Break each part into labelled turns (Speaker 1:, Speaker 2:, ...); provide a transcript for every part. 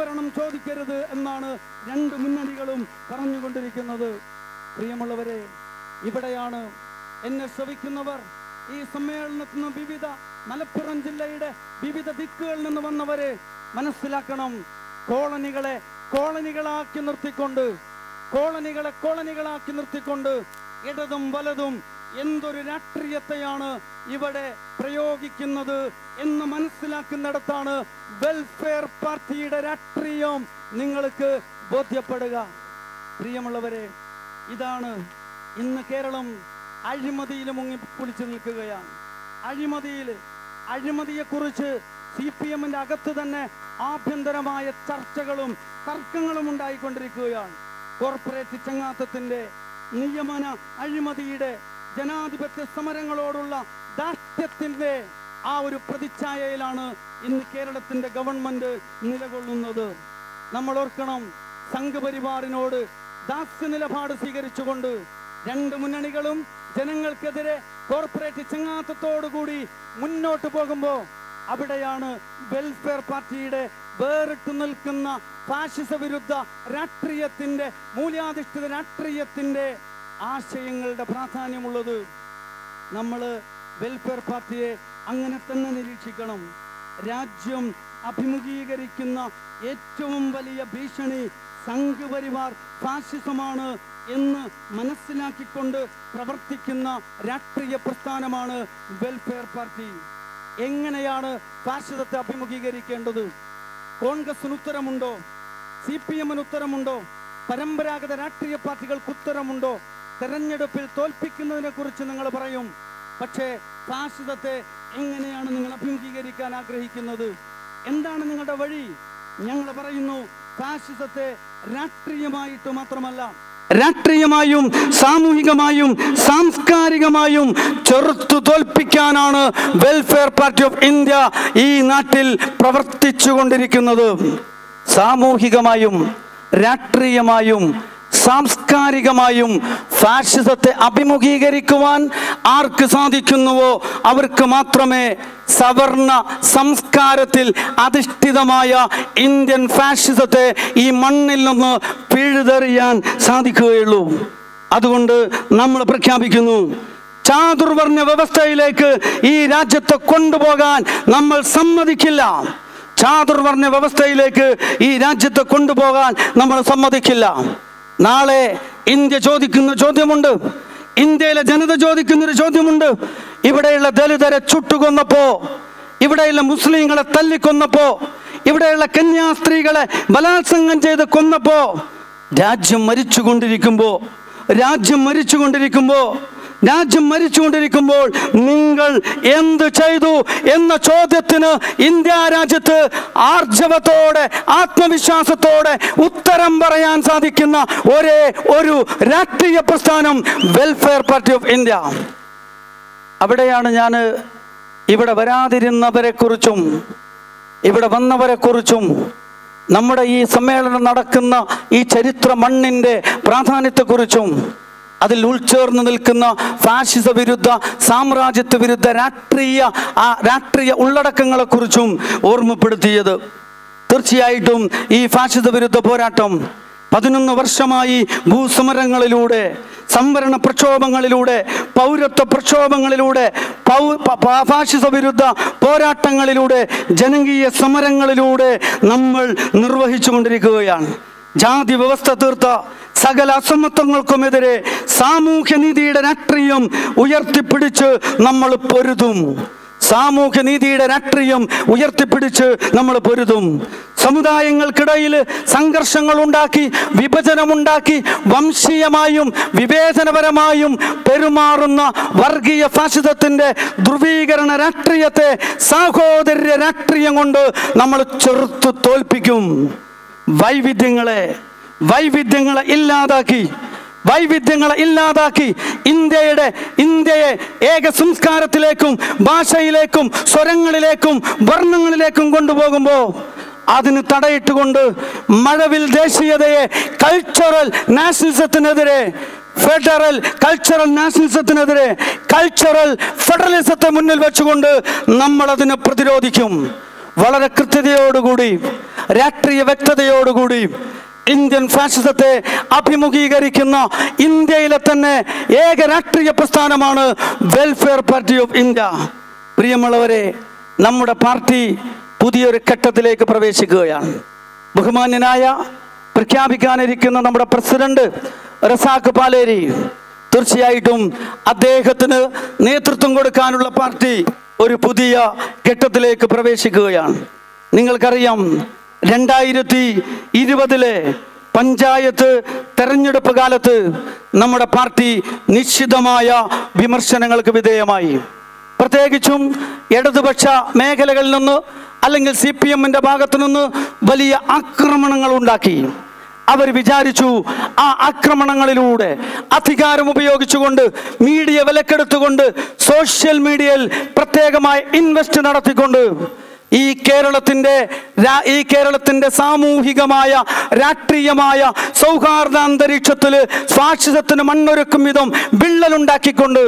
Speaker 1: സംവരണം ചോദിക്കരുത് എന്നാണ് രണ്ട് മുന്നണികളും പറഞ്ഞുകൊണ്ടിരിക്കുന്നത് പ്രിയമുള്ളവരെ ഇവിടെയാണ് എന്നെ ശ്രവിക്കുന്നവർ ഈ സമ്മേളനത്തിൽ നിന്ന് വിവിധ മലപ്പുറം ജില്ലയുടെ വിവിധ ദിക്കുകളിൽ നിന്ന് വന്നവരെ മനസ്സിലാക്കണം കോളനികളെ കോളനികളാക്കി നിർത്തിക്കൊണ്ട് കോളനികളെ കോളനികളാക്കി നിർത്തിക്കൊണ്ട് ഇടതും വലതും എന്തൊരു രാഷ്ട്രീയത്തെയാണ് ഇവിടെ പ്രയോഗിക്കുന്നത് എന്ന് മനസ്സിലാക്കുന്നിടത്താണ് വെൽഫെയർ പാർട്ടിയുടെ രാഷ്ട്രീയം നിങ്ങൾക്ക് ബോധ്യപ്പെടുക പ്രിയമുള്ളവരെ ഇതാണ് ഇന്ന് കേരളം അഴിമതിയിൽ മുങ്ങി കുളിച്ചു നിൽക്കുകയാണ് അഴിമതിയിൽ അഴിമതിയെക്കുറിച്ച് സി പി എമ്മിന്റെ അകത്ത് തന്നെ ആഭ്യന്തരമായ ചർച്ചകളും തർക്കങ്ങളും ഉണ്ടായിക്കൊണ്ടിരിക്കുകയാണ് കോർപ്പറേറ്റ് ചങ്ങാത്തത്തിന്റെ നിയമന അഴിമതിയുടെ ജനാധിപത്യ സമരങ്ങളോടുള്ള ദാഷ്ട്യത്തിന്റെ ആ ഒരു പ്രതിച്ഛായയിലാണ് ഇന്ന് കേരളത്തിന്റെ ഗവൺമെന്റ് നിലകൊള്ളുന്നത് നമ്മൾ ഓർക്കണം സംഘപരിവാറിനോട് ദാസ്യ നിലപാട് സ്വീകരിച്ചുകൊണ്ട് രണ്ട് മുന്നണികളും ജനങ്ങൾക്കെതിരെ കോർപ്പറേറ്റ് ചങ്ങാത്തത്തോടുകൂടി മുന്നോട്ട് പോകുമ്പോ അവിടെയാണ് വെൽഫെയർ പാർട്ടിയുടെ വേറിട്ട് നിൽക്കുന്ന ഫാഷിസ വിരുദ്ധ രാഷ്ട്രീയത്തിന്റെ മൂല്യാധിഷ്ഠിത രാഷ്ട്രീയത്തിന്റെ ആശയങ്ങളുടെ പ്രാധാന്യമുള്ളത് നമ്മൾ വെൽഫെയർ പാർട്ടിയെ അങ്ങനെ തന്നെ നിരീക്ഷിക്കണം രാജ്യം അഭിമുഖീകരിക്കുന്ന ഏറ്റവും വലിയ ഭീഷണി സംഘപരിവാർ ഫാഷിസമാണ് എന്ന് മനസ്സിലാക്കിക്കൊണ്ട് പ്രവർത്തിക്കുന്ന രാഷ്ട്രീയ പ്രസ്ഥാനമാണ് വെൽഫെയർ പാർട്ടി എങ്ങനെയാണ് ഫാഷിസത്തെ അഭിമുഖീകരിക്കേണ്ടത് കോൺഗ്രസിന് ഉത്തരമുണ്ടോ സി പി എമ്മിന് ഉത്തരമുണ്ടോ പരമ്പരാഗത രാഷ്ട്രീയ പാർട്ടികൾക്ക് ഉത്തരമുണ്ടോ തെരഞ്ഞെടുപ്പിൽ തോൽപ്പിക്കുന്നതിനെ കുറിച്ച് നിങ്ങൾ പറയും പക്ഷേ ഫാഷിസത്തെ എങ്ങനെയാണ് നിങ്ങൾ അഭിമുഖീകരിക്കാൻ ആഗ്രഹിക്കുന്നത് എന്താണ് നിങ്ങളുടെ വഴി ഞങ്ങൾ പറയുന്നു ഫാഷിസത്തെ രാഷ്ട്രീയമായിട്ട് മാത്രമല്ല രാഷ്ട്രീയമായും സാമൂഹികമായും സാംസ്കാരികമായും ചെറുത്തു തോൽപ്പിക്കാനാണ് വെൽഫെയർ പാർട്ടി ഓഫ് ഇന്ത്യ ഈ നാട്ടിൽ പ്രവർത്തിച്ചു കൊണ്ടിരിക്കുന്നത് സാമൂഹികമായും രാഷ്ട്രീയമായും സാംസ്കാരികമായും ഫാഷിസത്തെ അഭിമുഖീകരിക്കുവാൻ ആർക്ക് സാധിക്കുന്നുവോ അവർക്ക് മാത്രമേ സവർണ സംസ്കാരത്തിൽ അധിഷ്ഠിതമായ ഇന്ത്യൻ ഫാഷിസത്തെ ഈ മണ്ണിൽ നിന്ന് പിഴുതെറിയാൻ സാധിക്കുകയുള്ളൂ അതുകൊണ്ട് നമ്മൾ പ്രഖ്യാപിക്കുന്നു ചാതുർവർണ്ണ വ്യവസ്ഥയിലേക്ക് ഈ രാജ്യത്തെ കൊണ്ടുപോകാൻ നമ്മൾ സമ്മതിക്കില്ല ചാതുർവർണ്ണ വ്യവസ്ഥയിലേക്ക് ഈ രാജ്യത്തെ കൊണ്ടുപോകാൻ നമ്മൾ സമ്മതിക്കില്ല നാളെ ഇന്ത്യ ചോദിക്കുന്ന ചോദ്യമുണ്ട് ഇന്ത്യയിലെ ജനത ചോദിക്കുന്നൊരു ചോദ്യമുണ്ട് ഇവിടെയുള്ള ദലിതരെ ചുട്ടുകൊന്നപ്പോ ഇവിടെയുള്ള മുസ്ലിങ്ങളെ തല്ലിക്കൊന്നപ്പോ ഇവിടെയുള്ള കന്യാസ്ത്രീകളെ ബലാത്സംഗം ചെയ്ത് കൊന്നപ്പോ രാജ്യം മരിച്ചുകൊണ്ടിരിക്കുമ്പോ രാജ്യം മരിച്ചുകൊണ്ടിരിക്കുമ്പോ രാജ്യം മരിച്ചുകൊണ്ടിരിക്കുമ്പോൾ നിങ്ങൾ എന്ത് ചെയ്തു എന്ന ചോദ്യത്തിന് ഇന്ത്യ രാജ്യത്ത് ആർജവത്തോടെ ആത്മവിശ്വാസത്തോടെ ഉത്തരം പറയാൻ സാധിക്കുന്ന ഒരേ ഒരു രാഷ്ട്രീയ പ്രസ്ഥാനം വെൽഫെയർ പാർട്ടി ഓഫ് ഇന്ത്യ അവിടെയാണ് ഞാൻ ഇവിടെ വരാതിരുന്നവരെ കുറിച്ചും ഇവിടെ വന്നവരെ കുറിച്ചും നമ്മുടെ ഈ സമ്മേളനം നടക്കുന്ന ഈ ചരിത്ര മണ്ണിൻ്റെ പ്രാധാന്യത്തെക്കുറിച്ചും അതിൽ ഉൾച്ചേർന്ന് നിൽക്കുന്ന ഫാഷിസ വിരുദ്ധ സാമ്രാജ്യത്വ വിരുദ്ധ രാഷ്ട്രീയ ആ രാഷ്ട്രീയ ഉള്ളടക്കങ്ങളെക്കുറിച്ചും ഓർമ്മപ്പെടുത്തിയത് തീർച്ചയായിട്ടും ഈ ഫാഷിസ വിരുദ്ധ പോരാട്ടം പതിനൊന്ന് വർഷമായി ഭൂസമരങ്ങളിലൂടെ സംവരണ പ്രക്ഷോഭങ്ങളിലൂടെ പൗരത്വ പ്രക്ഷോഭങ്ങളിലൂടെ പൗ പ- പ- ഫാഷിസ വിരുദ്ധ പോരാട്ടങ്ങളിലൂടെ ജനകീയ സമരങ്ങളിലൂടെ നമ്മൾ നിർവഹിച്ചു കൊണ്ടിരിക്കുകയാണ് ജാതി വ്യവസ്ഥ തീർത്ത സകല അസമത്വങ്ങൾക്കുമെതിരെ സാമൂഹ്യനീതിയുടെ രാഷ്ട്രീയം ഉയർത്തിപ്പിടിച്ച് നമ്മൾ പൊരുതും സാമൂഹ്യനീതിയുടെ രാഷ്ട്രീയം ഉയർത്തിപ്പിടിച്ച് നമ്മൾ പൊരുതും സമുദായങ്ങൾക്കിടയിൽ സംഘർഷങ്ങൾ ഉണ്ടാക്കി വിഭജനമുണ്ടാക്കി വംശീയമായും വിവേചനപരമായും പെരുമാറുന്ന വർഗീയ ഫാഷിസത്തിന്റെ ധ്രുവീകരണ രാഷ്ട്രീയത്തെ സാഹോദര്യ രാഷ്ട്രീയം കൊണ്ട് നമ്മൾ ചെറുത്തു തോൽപ്പിക്കും വൈവിധ്യങ്ങളെ വൈവിധ്യങ്ങളെ ഇല്ലാതാക്കി വൈവിധ്യങ്ങളെ ഇല്ലാതാക്കി ഇന്ത്യയുടെ ഇന്ത്യയെ ഏക സംസ്കാരത്തിലേക്കും ഭാഷയിലേക്കും സ്വരങ്ങളിലേക്കും വർണ്ണങ്ങളിലേക്കും കൊണ്ടുപോകുമ്പോൾ അതിന് തടയിട്ടുകൊണ്ട് മഴവിൽ ദേശീയതയെ കൾച്ചറൽ നാഷണലിസത്തിനെതിരെ ഫെഡറൽ കൾച്ചറൽ നാഷണലിസത്തിനെതിരെ കൾച്ചറൽ ഫെഡറലിസത്തെ മുന്നിൽ വെച്ചുകൊണ്ട് നമ്മൾ അതിനെ പ്രതിരോധിക്കും വളരെ കൃത്യതയോടുകൂടി രാഷ്ട്രീയ വ്യക്തതയോടുകൂടി ഇന്ത്യൻ ഫാഷിസത്തെ അഭിമുഖീകരിക്കുന്ന ഇന്ത്യയിലെ തന്നെ ഏക രാഷ്ട്രീയ പ്രസ്ഥാനമാണ് വെൽഫെയർ പാർട്ടി ഓഫ് ഇന്ത്യ പ്രിയമുള്ളവരെ നമ്മുടെ പാർട്ടി പുതിയൊരു ഘട്ടത്തിലേക്ക് പ്രവേശിക്കുകയാണ് ബഹുമാന്യനായ പ്രഖ്യാപിക്കാനിരിക്കുന്ന നമ്മുടെ പ്രസിഡന്റ് റസാഖ് പാലേരി തീർച്ചയായിട്ടും അദ്ദേഹത്തിന് നേതൃത്വം കൊടുക്കാനുള്ള പാർട്ടി ഒരു പുതിയ ഘട്ടത്തിലേക്ക് പ്രവേശിക്കുകയാണ് നിങ്ങൾക്കറിയാം രണ്ടായിരത്തി ഇരുപതിലെ പഞ്ചായത്ത് തെരഞ്ഞെടുപ്പ് കാലത്ത് നമ്മുടെ പാർട്ടി നിശ്ചിതമായ വിമർശനങ്ങൾക്ക് വിധേയമായി പ്രത്യേകിച്ചും ഇടതുപക്ഷ മേഖലകളിൽ നിന്ന് അല്ലെങ്കിൽ സി പി എമ്മിന്റെ ഭാഗത്തു നിന്ന് വലിയ ആക്രമണങ്ങൾ ഉണ്ടാക്കി അവർ വിചാരിച്ചു ആ ആക്രമണങ്ങളിലൂടെ അധികാരം ഉപയോഗിച്ചുകൊണ്ട് മീഡിയ വിലക്കെടുത്തുകൊണ്ട് സോഷ്യൽ മീഡിയയിൽ പ്രത്യേകമായ ഇൻവെസ്റ്റ് നടത്തിക്കൊണ്ട് ഈ കേരളത്തിന്റെ രാ- ഈ കേരളത്തിന്റെ സാമൂഹികമായ രാഷ്ട്രീയമായ സൗഹാർദ്ദ അന്തരീക്ഷത്തിൽ ഫാഷിസത്തിന് മണ്ണൊരുക്കും വിധം വിള്ളലുണ്ടാക്കിക്കൊണ്ട്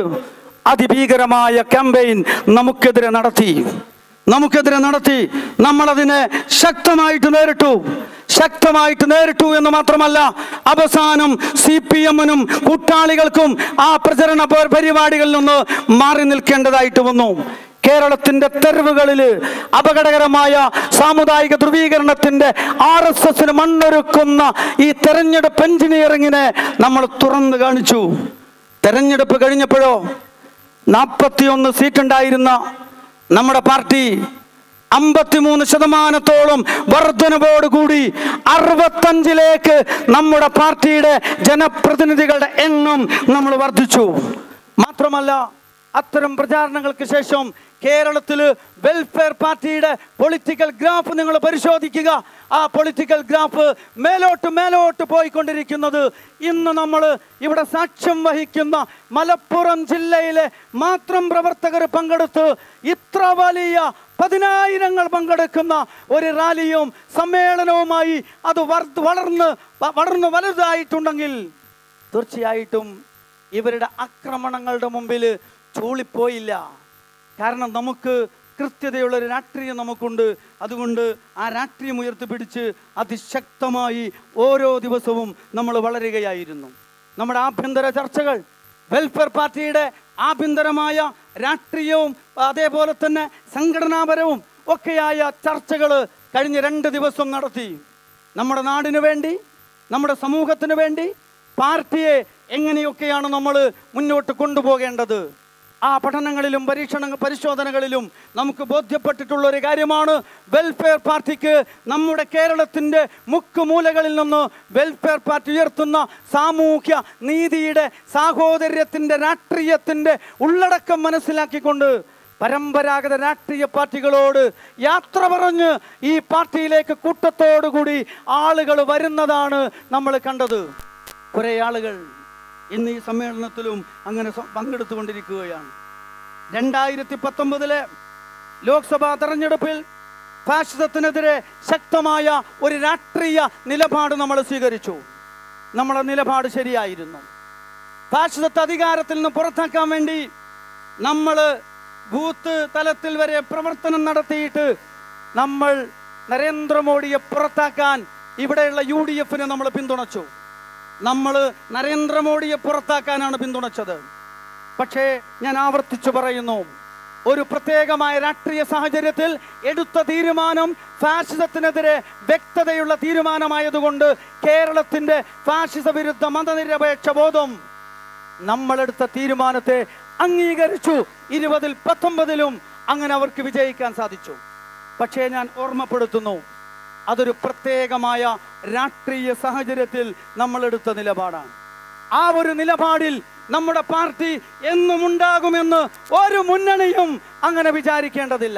Speaker 1: അതിഭീകരമായ ക്യാമ്പയിൻ നമുക്കെതിരെ നടത്തി നമുക്കെതിരെ നടത്തി നമ്മളതിനെ ശക്തമായിട്ട് നേരിട്ടു ശക്തമായിട്ട് നേരിട്ടു എന്ന് മാത്രമല്ല അവസാനം സി പി എമ്മിനും കൂട്ടാളികൾക്കും ആ പ്രചരണ പ- പരിപാടികളിൽ നിന്ന് മാറി നിൽക്കേണ്ടതായിട്ട് വന്നു കേരളത്തിന്റെ തെരുവുകളിൽ അപകടകരമായ സാമുദായിക ധ്രുവീകരണത്തിന്റെ ആർ എസ് എസിന് മണ്ണൊരുക്കുന്ന ഈ തെരഞ്ഞെടുപ്പ് എഞ്ചിനീയറിങ്ങിനെ നമ്മൾ തുറന്നു കാണിച്ചു തെരഞ്ഞെടുപ്പ് കഴിഞ്ഞപ്പോഴോ നാൽപ്പത്തിയൊന്ന് സീറ്റുണ്ടായിരുന്ന നമ്മുടെ പാർട്ടി അമ്പത്തിമൂന്ന് ശതമാനത്തോളം വർധനവോടുകൂടി അറുപത്തഞ്ചിലേക്ക് നമ്മുടെ പാർട്ടിയുടെ ജനപ്രതിനിധികളുടെ എണ്ണം നമ്മൾ വർദ്ധിച്ചു മാത്രമല്ല അത്തരം പ്രചാരണങ്ങൾക്ക് ശേഷം കേരളത്തിൽ വെൽഫെയർ പാർട്ടിയുടെ പൊളിറ്റിക്കൽ ഗ്രാഫ് നിങ്ങൾ പരിശോധിക്കുക ആ പൊളിറ്റിക്കൽ ഗ്രാഫ് മേലോട്ട് മേലോട്ട് പോയിക്കൊണ്ടിരിക്കുന്നത് ഇന്ന് നമ്മൾ ഇവിടെ സാക്ഷ്യം വഹിക്കുന്ന മലപ്പുറം ജില്ലയിലെ മാത്രം പ്രവർത്തകർ പങ്കെടുത്ത് ഇത്ര വലിയ പതിനായിരങ്ങൾ പങ്കെടുക്കുന്ന ഒരു റാലിയും സമ്മേളനവുമായി അത് വർദ്ധ- വളർന്ന് വ- വളർന്ന് വലുതായിട്ടുണ്ടെങ്കിൽ തീർച്ചയായിട്ടും ഇവരുടെ ആക്രമണങ്ങളുടെ മുമ്പിൽ ചൂളിപ്പോയില്ല കാരണം നമുക്ക് കൃത്യതയുള്ള ഒരു രാഷ്ട്രീയം നമുക്കുണ്ട് അതുകൊണ്ട് ആ രാഷ്ട്രീയം ഉയർത്തിപ്പിടിച്ച് അതിശക്തമായി ഓരോ ദിവസവും നമ്മൾ വളരുകയായിരുന്നു നമ്മുടെ ആഭ്യന്തര ചർച്ചകൾ വെൽഫെയർ പാർട്ടിയുടെ ആഭ്യന്തരമായ രാഷ്ട്രീയവും അതേപോലെ തന്നെ സംഘടനാപരവും ഒക്കെയായ ചർച്ചകൾ കഴിഞ്ഞ രണ്ട് ദിവസം നടത്തി നമ്മുടെ നാടിനു വേണ്ടി നമ്മുടെ സമൂഹത്തിന് വേണ്ടി പാർട്ടിയെ എങ്ങനെയൊക്കെയാണ് നമ്മൾ മുന്നോട്ട് കൊണ്ടുപോകേണ്ടത് ആ പഠനങ്ങളിലും പരീക്ഷണ പരിശോധനകളിലും നമുക്ക് ബോധ്യപ്പെട്ടിട്ടുള്ള ഒരു കാര്യമാണ് വെൽഫെയർ പാർട്ടിക്ക് നമ്മുടെ കേരളത്തിൻ്റെ മുക്കുമൂലകളിൽ നിന്ന് വെൽഫെയർ പാർട്ടി ഉയർത്തുന്ന സാമൂഹ്യ നീതിയുടെ സാഹോദര്യത്തിൻ്റെ രാഷ്ട്രീയത്തിൻ്റെ ഉള്ളടക്കം മനസ്സിലാക്കിക്കൊണ്ട് പരമ്പരാഗത രാഷ്ട്രീയ പാർട്ടികളോട് യാത്ര പറഞ്ഞ് ഈ പാർട്ടിയിലേക്ക് കൂട്ടത്തോടുകൂടി ആളുകൾ വരുന്നതാണ് നമ്മൾ കണ്ടത് കുറേ ആളുകൾ ഇന്ന് ഈ സമ്മേളനത്തിലും അങ്ങനെ സ- പങ്കെടുത്തുകൊണ്ടിരിക്കുകയാണ് രണ്ടായിരത്തി പത്തൊമ്പതിലെ ലോക്സഭാ തെരഞ്ഞെടുപ്പിൽ ഫാഷിസത്തിനെതിരെ ശക്തമായ ഒരു രാഷ്ട്രീയ നിലപാട് നമ്മൾ സ്വീകരിച്ചു നമ്മളെ നിലപാട് ശരിയായിരുന്നു ഫാഷിസത്തെ അധികാരത്തിൽ നിന്ന് പുറത്താക്കാൻ വേണ്ടി നമ്മൾ ബൂത്ത് തലത്തിൽ വരെ പ്രവർത്തനം നടത്തിയിട്ട് നമ്മൾ നരേന്ദ്രമോദിയെ പുറത്താക്കാൻ ഇവിടെയുള്ള യു ഡി എഫിനെ നമ്മൾ പിന്തുണച്ചു നമ്മൾ നരേന്ദ്രമോദിയെ പുറത്താക്കാനാണ് പിന്തുണച്ചത് പക്ഷേ ഞാൻ ആവർത്തിച്ചു പറയുന്നു ഒരു പ്രത്യേകമായ രാഷ്ട്രീയ സാഹചര്യത്തിൽ എടുത്ത തീരുമാനം ഫാഷിസത്തിനെതിരെ വ്യക്തതയുള്ള തീരുമാനമായതുകൊണ്ട് കേരളത്തിന്റെ ഫാഷിസ വിരുദ്ധ മതനിരപേക്ഷ ബോധം നമ്മളെടുത്ത തീരുമാനത്തെ അംഗീകരിച്ചു ഇരുപതിൽ പത്തൊമ്പതിലും അങ്ങനെ അവർക്ക് വിജയിക്കാൻ സാധിച്ചു പക്ഷേ ഞാൻ ഓർമ്മപ്പെടുത്തുന്നു അതൊരു പ്രത്യേകമായ രാഷ്ട്രീയ സാഹചര്യത്തിൽ നമ്മളെടുത്ത നിലപാടാണ് ആ ഒരു നിലപാടിൽ നമ്മുടെ പാർട്ടി എന്നും ഉണ്ടാകുമെന്ന് ഒരു മുന്നണിയും അങ്ങനെ വിചാരിക്കേണ്ടതില്ല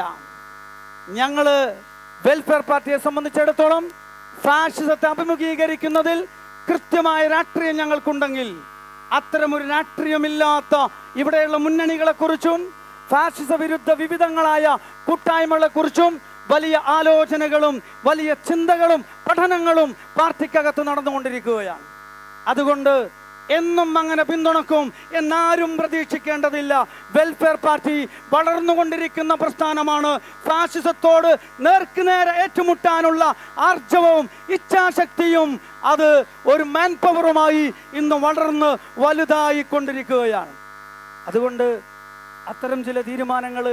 Speaker 1: ഞങ്ങള് വെൽഫെയർ പാർട്ടിയെ സംബന്ധിച്ചിടത്തോളം ഫാഷിസത്തെ അഭിമുഖീകരിക്കുന്നതിൽ കൃത്യമായ രാഷ്ട്രീയം ഞങ്ങൾക്കുണ്ടെങ്കിൽ അത്തരമൊരു രാഷ്ട്രീയമില്ലാത്ത ഇവിടെയുള്ള മുന്നണികളെ കുറിച്ചും ഫാഷിസ വിരുദ്ധ വിവിധങ്ങളായ കൂട്ടായ്മകളെ കുറിച്ചും വലിയ ആലോചനകളും വലിയ ചിന്തകളും പഠനങ്ങളും പാർട്ടിക്കകത്ത് നടന്നുകൊണ്ടിരിക്കുകയാണ് അതുകൊണ്ട് എന്നും അങ്ങനെ പിന്തുണക്കും എന്നാരും പ്രതീക്ഷിക്കേണ്ടതില്ല വെൽഫെയർ പാർട്ടി വളർന്നുകൊണ്ടിരിക്കുന്ന പ്രസ്ഥാനമാണ് ഫാഷിസത്തോട് നേർക്കുനേരെ ഏറ്റുമുട്ടാനുള്ള ആർജവവും ഇച്ഛാശക്തിയും അത് ഒരു മാൻ പവറുമായി ഇന്ന് വളർന്ന് വലുതായി കൊണ്ടിരിക്കുകയാണ് അതുകൊണ്ട് അത്തരം ചില തീരുമാനങ്ങൾ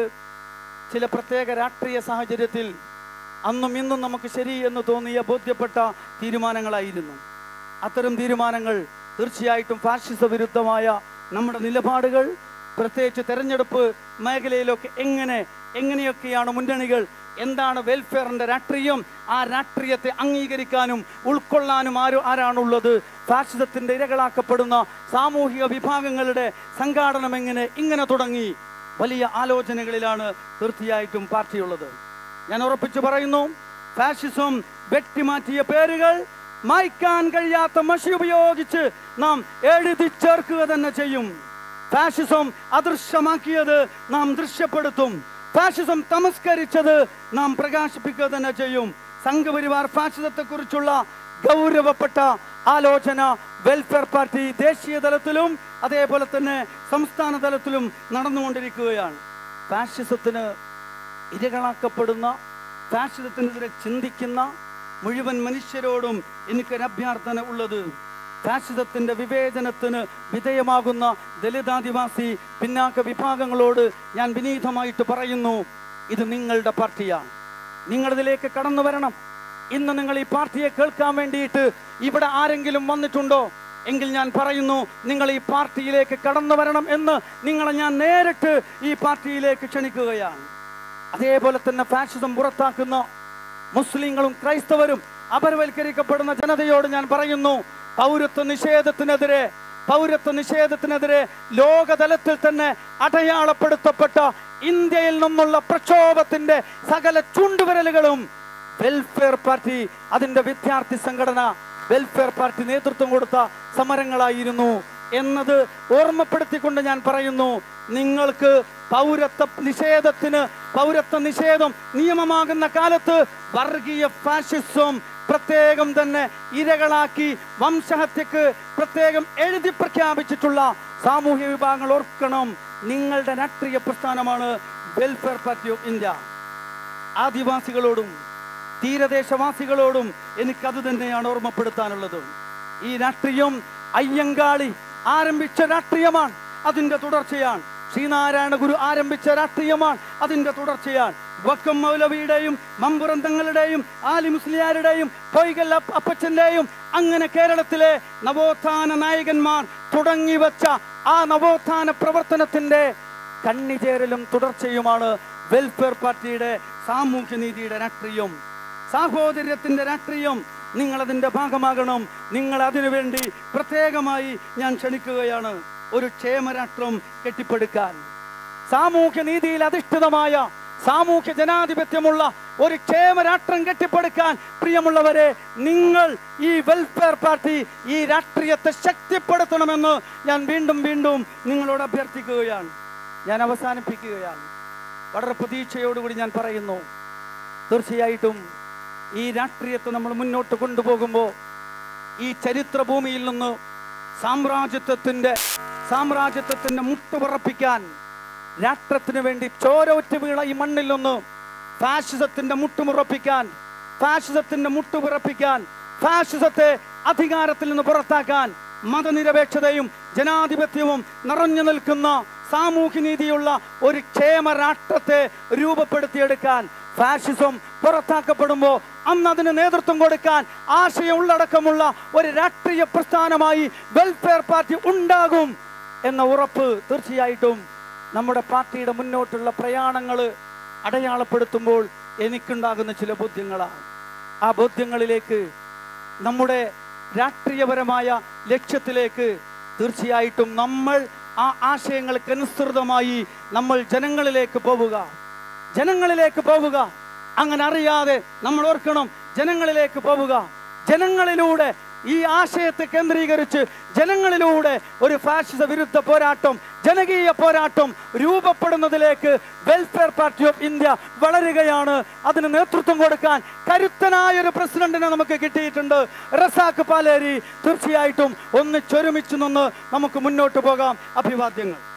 Speaker 1: ചില പ്രത്യേക രാഷ്ട്രീയ സാഹചര്യത്തിൽ അന്നും ഇന്നും നമുക്ക് ശരി എന്ന് തോന്നിയ ബോധ്യപ്പെട്ട തീരുമാനങ്ങളായിരുന്നു അത്തരം തീരുമാനങ്ങൾ തീർച്ചയായിട്ടും ഫാഷിസ വിരുദ്ധമായ നമ്മുടെ നിലപാടുകൾ പ്രത്യേകിച്ച് തെരഞ്ഞെടുപ്പ് മേഖലയിലൊക്കെ എങ്ങനെ എങ്ങനെയൊക്കെയാണ് മുന്നണികൾ എന്താണ് വെൽഫെയറിന്റെ രാഷ്ട്രീയം ആ രാഷ്ട്രീയത്തെ അംഗീകരിക്കാനും ഉൾക്കൊള്ളാനും ആരും ആരാണുള്ളത് ഫാഷിസത്തിന്റെ ഇരകളാക്കപ്പെടുന്ന സാമൂഹിക വിഭാഗങ്ങളുടെ സംഘാടനം എങ്ങനെ ഇങ്ങനെ തുടങ്ങി വലിയ ആലോചനകളിലാണ് തീർച്ചയായിട്ടും പാർട്ടിയുള്ളത് ഞാൻ ഉറപ്പിച്ചു പറയുന്നു ഫാഷിസം വെട്ടിമാറ്റിയ പേരുകൾ മായ്ക്കാൻ കഴിയാത്ത മഷി ഉപയോഗിച്ച് നാം എഴുതി ചേർക്കുക തന്നെ ചെയ്യും ഫാഷിസം അദൃശ്യമാക്കിയത് നാം ദൃശ്യപ്പെടുത്തും ഫാഷിസം തമസ്കരിച്ചത് നാം പ്രകാശിപ്പിക്കുക തന്നെ ചെയ്യും സംഘപരിവാർ ഫാഷിസത്തെ കുറിച്ചുള്ള ഗൗരവപ്പെട്ട ആലോചന വെൽഫെയർ പാർട്ടി ദേശീയ തലത്തിലും അതേപോലെ തന്നെ സംസ്ഥാന തലത്തിലും നടന്നുകൊണ്ടിരിക്കുകയാണ് ഫാഷിസത്തിന് ഇരകളാക്കപ്പെടുന്ന ഫാഷിസത്തിനെതിരെ ചിന്തിക്കുന്ന മുഴുവൻ മനുഷ്യരോടും എനിക്കൊരു അഭ്യർത്ഥന ഉള്ളത് ഫാഷിസത്തിന്റെ വിവേചനത്തിന് വിധേയമാകുന്ന ദലിതാദിവാസി പിന്നാക്ക വിഭാഗങ്ങളോട് ഞാൻ വിനീതമായിട്ട് പറയുന്നു ഇത് നിങ്ങളുടെ പാർട്ടിയാണ് നിങ്ങളിതിലേക്ക് കടന്നു വരണം ഇന്ന് നിങ്ങൾ ഈ പാർട്ടിയെ കേൾക്കാൻ വേണ്ടിയിട്ട് ഇവിടെ ആരെങ്കിലും വന്നിട്ടുണ്ടോ എങ്കിൽ ഞാൻ പറയുന്നു നിങ്ങൾ ഈ പാർട്ടിയിലേക്ക് കടന്നു വരണം എന്ന് നിങ്ങളെ ഞാൻ നേരിട്ട് ഈ പാർട്ടിയിലേക്ക് ക്ഷണിക്കുകയാണ് അതേപോലെ തന്നെ ഫാഷിസം പുറത്താക്കുന്ന മുസ്ലിങ്ങളും ക്രൈസ്തവരും അപരവൽക്കരിക്കപ്പെടുന്ന ജനതയോട് ഞാൻ പറയുന്നു പൗരത്വ നിഷേധത്തിനെതിരെ പൗരത്വ നിഷേധത്തിനെതിരെ ലോകതലത്തിൽ തന്നെ അടയാളപ്പെടുത്തപ്പെട്ട ഇന്ത്യയിൽ നിന്നുള്ള പ്രക്ഷോഭത്തിന്റെ സകല ചുണ്ടുവിരലുകളും വെൽഫെയർ പാർട്ടി അതിന്റെ വിദ്യാർത്ഥി സംഘടന വെൽഫെയർ പാർട്ടി നേതൃത്വം കൊടുത്ത സമരങ്ങളായിരുന്നു എന്നത് ഓർമ്മപ്പെടുത്തിക്കൊണ്ട് ഞാൻ പറയുന്നു നിങ്ങൾക്ക് പൗരത്വ നിഷേധത്തിന് പൗരത്വ നിഷേധം നിയമമാകുന്ന കാലത്ത് വർഗീയ ഫാഷിസം പ്രത്യേകം തന്നെ ഇരകളാക്കി വംശഹത്യക്ക് പ്രത്യേകം എഴുതി പ്രഖ്യാപിച്ചിട്ടുള്ള സാമൂഹ്യ വിഭാഗങ്ങൾ ഓർക്കണം നിങ്ങളുടെ രാഷ്ട്രീയ പ്രസ്ഥാനമാണ് വെൽഫെയർ പാർട്ടി ഓഫ് ഇന്ത്യ ആദിവാസികളോടും തീരദേശവാസികളോടും എനിക്കത് തന്നെയാണ് ഓർമ്മപ്പെടുത്താനുള്ളത് ഈ രാഷ്ട്രീയം അയ്യങ്കാളി ആരംഭിച്ച രാഷ്ട്രീയമാണ് അതിന്റെ തുടർച്ചയാണ് ശ്രീനാരായണ ഗുരു ആരംഭിച്ച രാഷ്ട്രീയമാണ് അതിന്റെ തുടർച്ചയാണ് വക്കം മൗലവിയുടെയും മമ്പുറം തങ്ങളുടെയും ആലി മുസ്ലിയാരുടെയും പൊയ്കൽ അപ്പ- അപ്പച്ചന്റെയും അങ്ങനെ കേരളത്തിലെ നവോത്ഥാന നായകന്മാർ തുടങ്ങി വച്ച ആ നവോത്ഥാന പ്രവർത്തനത്തിന്റെ കണ്ണിചേരലും തുടർച്ചയുമാണ് വെൽഫെയർ പാർട്ടിയുടെ സാമൂഹ്യനീതിയുടെ രാഷ്ട്രീയം സാഹോദര്യത്തിന്റെ രാഷ്ട്രീയം നിങ്ങൾ അതിന്റെ ഭാഗമാകണം നിങ്ങൾ അതിനുവേണ്ടി പ്രത്യേകമായി ഞാൻ ക്ഷണിക്കുകയാണ് ഒരു ക്ഷേമരാഷ്ട്രം കെട്ടിപ്പടുക്കാൻ സാമൂഹ്യ നീതിയിൽ അധിഷ്ഠിതമായ സാമൂഹ്യ ജനാധിപത്യമുള്ള ഒരു ക്ഷേമരാഷ്ട്രം കെട്ടിപ്പടുക്കാൻ പ്രിയമുള്ളവരെ നിങ്ങൾ ഈ വെൽഫെയർ പാർട്ടി ഈ രാഷ്ട്രീയത്തെ ശക്തിപ്പെടുത്തണമെന്ന് ഞാൻ വീണ്ടും വീണ്ടും നിങ്ങളോട് അഭ്യർത്ഥിക്കുകയാണ് ഞാൻ അവസാനിപ്പിക്കുകയാണ് വളരെ പ്രതീക്ഷയോടുകൂടി ഞാൻ പറയുന്നു തീർച്ചയായിട്ടും ഈ രാഷ്ട്രീയത്തെ നമ്മൾ മുന്നോട്ട് കൊണ്ടുപോകുമ്പോൾ ഈ ചരിത്രഭൂമിയിൽ നിന്ന് സാമ്രാജ്യത്വത്തിന്റെ സാമ്രാജ്യത്വത്തിന്റെ മുട്ടുപറപ്പിക്കാൻ രാഷ്ട്രത്തിന് വേണ്ടി ചോരോറ്റ് വീണ ഈ മണ്ണിൽ നിന്ന് ഫാഷിസത്തിന്റെ മുട്ടുമുറപ്പിക്കാൻ ഫാഷിസത്തിന്റെ മുട്ടുപിറപ്പിക്കാൻ ഫാഷിസത്തെ അധികാരത്തിൽ നിന്ന് പുറത്താക്കാൻ മതനിരപേക്ഷതയും ജനാധിപത്യവും നിറഞ്ഞു നിൽക്കുന്ന സാമൂഹ്യനീതിയുള്ള ഒരു ക്ഷേമ രാഷ്ട്രത്തെ രൂപപ്പെടുത്തിയെടുക്കാൻ ഫാഷിസം പുറത്താക്കപ്പെടുമ്പോൾ അന്ന് അതിന് നേതൃത്വം കൊടുക്കാൻ ആശയ ഉള്ളടക്കമുള്ള ഒരു രാഷ്ട്രീയ പ്രസ്ഥാനമായി വെൽഫെയർ പാർട്ടി ഉണ്ടാകും എന്ന ഉറപ്പ് തീർച്ചയായിട്ടും നമ്മുടെ പാർട്ടിയുടെ മുന്നോട്ടുള്ള പ്രയാണങ്ങൾ അടയാളപ്പെടുത്തുമ്പോൾ എനിക്കുണ്ടാകുന്ന ചില ബോധ്യങ്ങളാണ് ആ ബോധ്യങ്ങളിലേക്ക് നമ്മുടെ രാഷ്ട്രീയപരമായ ലക്ഷ്യത്തിലേക്ക് തീർച്ചയായിട്ടും നമ്മൾ ആ ആശയങ്ങൾക്കനുസൃതമായി നമ്മൾ ജനങ്ങളിലേക്ക് പോവുക ജനങ്ങളിലേക്ക് പോവുക അങ്ങനെ അറിയാതെ നമ്മൾ ഓർക്കണം ജനങ്ങളിലേക്ക് പോവുക ജനങ്ങളിലൂടെ ഈ ആശയത്തെ കേന്ദ്രീകരിച്ച് ജനങ്ങളിലൂടെ ഒരു ഫാഷിസ വിരുദ്ധ പോരാട്ടം ജനകീയ പോരാട്ടം രൂപപ്പെടുന്നതിലേക്ക് വെൽഫെയർ പാർട്ടി ഓഫ് ഇന്ത്യ വളരുകയാണ് അതിന് നേതൃത്വം കൊടുക്കാൻ കരുത്തനായ ഒരു പ്രസിഡന്റിനെ നമുക്ക് കിട്ടിയിട്ടുണ്ട് റസാഖ് പാലേരി തീർച്ചയായിട്ടും ഒന്നിച്ചൊരുമിച്ച് നിന്ന് നമുക്ക് മുന്നോട്ട് പോകാം അഭിവാദ്യങ്ങൾ